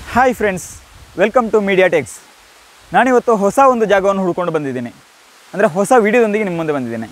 hi friends welcome to media techs ನಾನಿವತ್ತು ಹೊಸ ಒಂದು ಜಾಗವನ್ನು ಹುಡ್ಕೊಂಡು ಬಂದಿದ್ದೀನಿ ಅಂದರೆ ಹೊಸ ವಿಡಿಯೋದೊಂದಿಗೆ ನಿಮ್ಮ ಮುಂದೆ ಬಂದಿದ್ದೇನೆ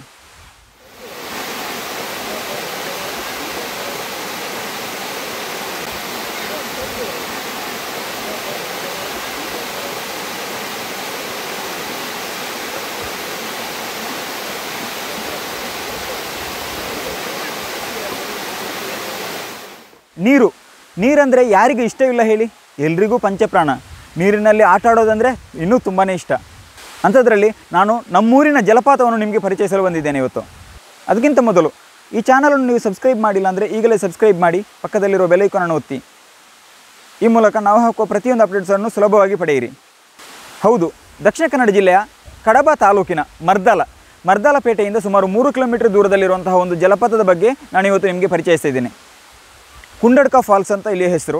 ನೀರು ನೀರಂದರೆ ಯಾರಿಗೆ ಇಷ್ಟವಿಲ್ಲ ಹೇಳಿ ಎಲ್ರಿಗೂ ಪಂಚಪ್ರಾಣ ನೀರಿನಲ್ಲಿ ಆಟ ಆಡೋದಂದರೆ ಇನ್ನೂ ತುಂಬಾ ಇಷ್ಟ ಅಂಥದ್ರಲ್ಲಿ ನಾನು ನಮ್ಮೂರಿನ ಜಲಪಾತವನ್ನು ನಿಮಗೆ ಪರಿಚಯಿಸಲು ಬಂದಿದ್ದೇನೆ ಇವತ್ತು ಅದಕ್ಕಿಂತ ಮೊದಲು ಈ ಚಾನಲನ್ನು ನೀವು ಸಬ್ಸ್ಕ್ರೈಬ್ ಮಾಡಿಲ್ಲ ಅಂದರೆ ಈಗಲೇ ಸಬ್ಸ್ಕ್ರೈಬ್ ಮಾಡಿ ಪಕ್ಕದಲ್ಲಿರೋ ಬೆಲೈಕನನ್ನು ಒತ್ತಿ ಈ ಮೂಲಕ ನಾವು ಹಾಕುವ ಪ್ರತಿಯೊಂದು ಅಪ್ಡೇಟ್ಸನ್ನು ಸುಲಭವಾಗಿ ಪಡೆಯಿರಿ ಹೌದು ದಕ್ಷಿಣ ಕನ್ನಡ ಜಿಲ್ಲೆಯ ಕಡಬ ತಾಲೂಕಿನ ಮರ್ದಾಲ ಮರ್ದಾಲಪೇಟೆಯಿಂದ ಸುಮಾರು ಮೂರು ಕಿಲೋಮೀಟರ್ ದೂರದಲ್ಲಿರುವಂತಹ ಒಂದು ಜಲಪಾತದ ಬಗ್ಗೆ ನಾನು ಇವತ್ತು ನಿಮಗೆ ಪರಿಚಯಿಸ್ತಾ ಇದ್ದೀನಿ ಕುಂಡಡ್ಕ ಫಾಲ್ಸ್ ಅಂತ ಇಲ್ಲಿ ಹೆಸರು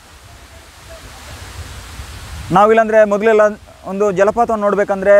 ನಾವಿಲ್ಲಾಂದರೆ ಮೊದಲೆಲ್ಲ ಒಂದು ಜಲಪಾತವನ್ನು ನೋಡಬೇಕಂದ್ರೆ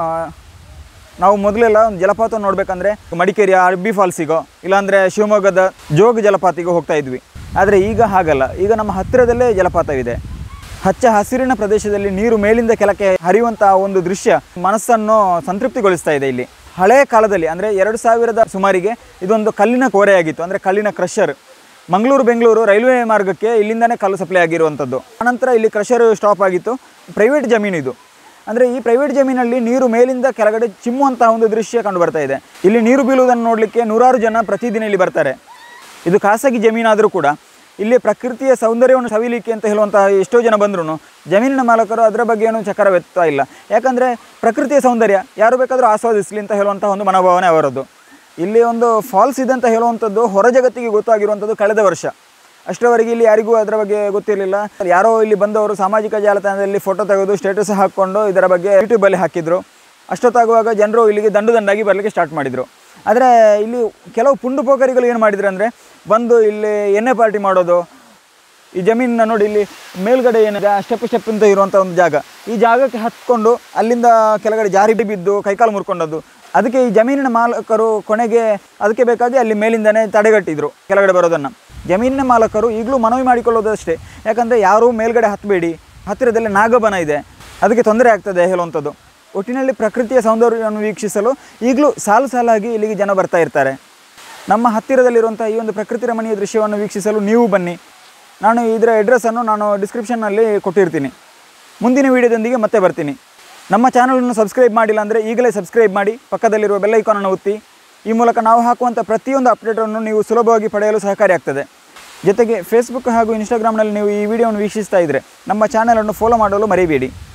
ನಾವು ಮೊದಲೆಲ್ಲ ಒಂದು ಜಲಪಾತವನ್ನು ನೋಡಬೇಕಂದ್ರೆ ಮಡಿಕೇರಿಯ ಅರ್ಬಿ ಫಾಲ್ಸಿಗೋ ಇಲ್ಲಾಂದರೆ ಶಿವಮೊಗ್ಗದ ಜೋಗ ಜಲಪಾತಿಗೋ ಹೋಗ್ತಾ ಇದ್ವಿ ಆದರೆ ಈಗ ಹಾಗಲ್ಲ ಈಗ ನಮ್ಮ ಹತ್ತಿರದಲ್ಲೇ ಜಲಪಾತವಿದೆ ಹಚ್ಚ ಹಸಿರಿನ ಪ್ರದೇಶದಲ್ಲಿ ನೀರು ಮೇಲಿಂದ ಕೆಳಕ್ಕೆ ಹರಿಯುವಂತಹ ಒಂದು ದೃಶ್ಯ ಮನಸ್ಸನ್ನು ಸಂತೃಪ್ತಿಗೊಳಿಸ್ತಾ ಇದೆ ಇಲ್ಲಿ ಹಳೆಯ ಕಾಲದಲ್ಲಿ ಅಂದರೆ ಎರಡು ಸಾವಿರದ ಸುಮಾರಿಗೆ ಇದೊಂದು ಕಲ್ಲಿನ ಕೋರೆಯಾಗಿತ್ತು ಅಂದರೆ ಕಲ್ಲಿನ ಕ್ರಷರ್ ಮಂಗಳೂರು ಬೆಂಗಳೂರು ರೈಲ್ವೆ ಮಾರ್ಗಕ್ಕೆ ಇಲ್ಲಿಂದನೇ ಕಲ್ಲು ಸಪ್ಲೈ ಆಗಿರುವಂಥದ್ದು ಆನಂತರ ಇಲ್ಲಿ ಕ್ರಷರ್ ಸ್ಟಾಪ್ ಆಗಿತ್ತು ಪ್ರೈವೇಟ್ ಜಮೀನು ಇದು ಅಂದರೆ ಈ ಪ್ರೈವೇಟ್ ಜಮೀನಲ್ಲಿ ನೀರು ಮೇಲಿಂದ ಕೆಳಗಡೆ ಚಿಮ್ಮುವಂತಹ ಒಂದು ದೃಶ್ಯ ಕಂಡು ಬರ್ತಾ ಇದೆ ಇಲ್ಲಿ ನೀರು ಬೀಳುವುದನ್ನು ನೋಡಲಿಕ್ಕೆ ನೂರಾರು ಜನ ಪ್ರತಿದಿನ ಇಲ್ಲಿ ಬರ್ತಾರೆ ಇದು ಖಾಸಗಿ ಜಮೀನಾದರೂ ಕೂಡ ಇಲ್ಲಿ ಪ್ರಕೃತಿಯ ಸೌಂದರ್ಯವನ್ನು ಸವಿಲಿಕ್ಕೆ ಅಂತ ಹೇಳುವಂತಹ ಎಷ್ಟೋ ಜನ ಬಂದರೂ ಜಮೀನಿನ ಮಾಲಕರು ಅದರ ಬಗ್ಗೆ ಏನು ಚಕರವೆತ್ತಾ ಇಲ್ಲ ಯಾಕಂದರೆ ಪ್ರಕೃತಿಯ ಸೌಂದರ್ಯ ಯಾರು ಬೇಕಾದರೂ ಆಸ್ವಾದಿಸಲಿ ಅಂತ ಹೇಳುವಂತಹ ಒಂದು ಮನೋಭಾವನೆ ಅವರದ್ದು ಇಲ್ಲಿ ಒಂದು ಫಾಲ್ಸ್ ಇದೆ ಅಂತ ಹೇಳುವಂಥದ್ದು ಹೊರ ಜಗತ್ತಿಗೆ ಗೊತ್ತಾಗಿರುವಂಥದ್ದು ಕಳೆದ ವರ್ಷ ಅಷ್ಟರವರೆಗೆ ಇಲ್ಲಿ ಯಾರಿಗೂ ಅದರ ಬಗ್ಗೆ ಗೊತ್ತಿರಲಿಲ್ಲ ಯಾರೋ ಇಲ್ಲಿ ಬಂದವರು ಸಾಮಾಜಿಕ ಜಾಲತಾಣದಲ್ಲಿ ಫೋಟೋ ತೆಗೆದು ಸ್ಟೇಟಸ್ ಹಾಕ್ಕೊಂಡು ಇದರ ಬಗ್ಗೆ ಯೂಟ್ಯೂಬಲ್ಲಿ ಹಾಕಿದ್ರು ಅಷ್ಟೊತ್ತಾಗುವಾಗ ಜನರು ಇಲ್ಲಿಗೆ ದಂಡು ದಂಡಾಗಿ ಬರಲಿಕ್ಕೆ ಸ್ಟಾರ್ಟ್ ಮಾಡಿದರು ಆದರೆ ಇಲ್ಲಿ ಕೆಲವು ಪುಂಡು ಪೋಖರಿಗಳು ಏನು ಮಾಡಿದ್ರು ಅಂದರೆ ಬಂದು ಇಲ್ಲಿ ಎಣ್ಣೆ ಪಾರ್ಟಿ ಮಾಡೋದು ಈ ಜಮೀನನ್ನ ನೋಡಿ ಇಲ್ಲಿ ಮೇಲ್ಗಡೆ ಏನಿದೆ ಸ್ಟೆಪ್ ಸ್ಟೆಪ್ ಅಂತ ಇರುವಂಥ ಒಂದು ಜಾಗ ಈ ಜಾಗಕ್ಕೆ ಹತ್ಕೊಂಡು ಅಲ್ಲಿಂದ ಕೆಳಗಡೆ ಜಾರಿ ಬಿದ್ದು ಕೈಕಾಲು ಮುರ್ಕೊಂಡದ್ದು ಅದಕ್ಕೆ ಈ ಜಮೀನಿನ ಮಾಲಕರು ಕೊನೆಗೆ ಅದಕ್ಕೆ ಬೇಕಾಗಿ ಅಲ್ಲಿ ಮೇಲಿಂದನೇ ತಡೆಗಟ್ಟಿದ್ರು ಕೆಳಗಡೆ ಬರೋದನ್ನು ಜಮೀನಿನ ಮಾಲಕರು ಈಗಲೂ ಮನವಿ ಮಾಡಿಕೊಳ್ಳೋದು ಅಷ್ಟೇ ಯಾಕಂದರೆ ಯಾರೂ ಮೇಲ್ಗಡೆ ಹತ್ತಬೇಡಿ ಹತ್ತಿರದಲ್ಲಿ ನಾಗಬನ ಇದೆ ಅದಕ್ಕೆ ತೊಂದರೆ ಆಗ್ತದೆ ಹೇಳುವಂಥದ್ದು ಒಟ್ಟಿನಲ್ಲಿ ಪ್ರಕೃತಿಯ ಸೌಂದರ್ಯವನ್ನು ವೀಕ್ಷಿಸಲು ಈಗಲೂ ಸಾಲು ಸಾಲಾಗಿ ಇಲ್ಲಿಗೆ ಜನ ಬರ್ತಾ ಇರ್ತಾರೆ ನಮ್ಮ ಹತ್ತಿರದಲ್ಲಿರುವಂಥ ಈ ಒಂದು ಪ್ರಕೃತಿ ರಮಣೀಯ ದೃಶ್ಯವನ್ನು ವೀಕ್ಷಿಸಲು ನೀವು ಬನ್ನಿ ನಾನು ಇದರ ಅಡ್ರೆಸ್ಸನ್ನು ನಾನು ಡಿಸ್ಕ್ರಿಪ್ಷನ್ನಲ್ಲಿ ಕೊಟ್ಟಿರ್ತೀನಿ ಮುಂದಿನ ವೀಡಿಯೋದೊಂದಿಗೆ ಮತ್ತೆ ಬರ್ತೀನಿ ನಮ್ಮ ಚಾನಲನ್ನು ಸಬ್ಸ್ಕ್ರೈಬ್ ಮಾಡಿಲ್ಲ ಅಂದರೆ ಈಗಲೇ ಸಬ್ಸ್ಕ್ರೈಬ್ ಮಾಡಿ ಪಕ್ಕದಲ್ಲಿರುವ ಬೆಲ್ ಐಕಾನನ್ನು ಒತ್ತಿ ಈ ಮೂಲಕ ನಾವು ಹಾಕುವಂಥ ಪ್ರತಿಯೊಂದು ಅಪ್ಡೇಟನ್ನು ನೀವು ಸುಲಭವಾಗಿ ಪಡೆಯಲು ಸಹಕಾರಿಯಾಗ್ತದೆ ಜೊತೆಗೆ ಫೇಸ್ಬುಕ್ ಹಾಗೂ ಇನ್ಸ್ಟಾಗ್ರಾಮ್ನಲ್ಲಿ ನೀವು ಈ ವಿಡಿಯೋವನ್ನು ವೀಕ್ಷಿಸ್ತಾ ಇದ್ದರೆ ನಮ್ಮ ಚಾನಲನ್ನು ಫಾಲೋ ಮಾಡಲು ಮರಿಬೇಡಿ